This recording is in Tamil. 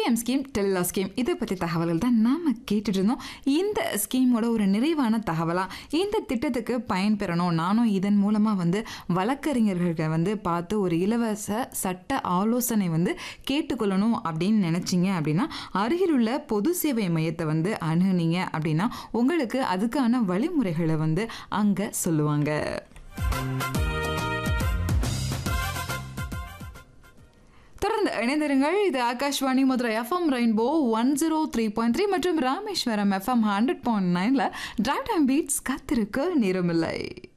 பிஎம் ஸ்கீம் டெல்லா ஸ்கீம் இதை பற்றி தகவல்கள் தான் நாம் கேட்டுட்டு இருந்தோம் இந்த ஸ்கீமோட ஒரு நிறைவான தகவலாக இந்த திட்டத்துக்கு பயன்பெறணும் நானும் இதன் மூலமாக வந்து வழக்கறிஞர்களை வந்து பார்த்து ஒரு இலவச சட்ட ஆலோசனை வந்து கேட்டுக்கொள்ளணும் அப்படின்னு நினச்சிங்க அப்படின்னா அருகிலுள்ள பொது சேவை மையத்தை வந்து அணுகுனீங்க அப்படின்னா உங்களுக்கு அதுக்கான வழிமுறைகளை வந்து அங்கே சொல்லுவாங்க தொடர்ந்து இணைந்திருங்கள் இது Akashvani Madurai FM rainbow one zero three point three மற்றும் ராமேஸ்வரம் எஃப்எம் ஹண்ட்ரட் பாயிண்ட் நைனில் டிரைவ் டைம் பீட்ஸ் கத்திருக்க நேரமில்லை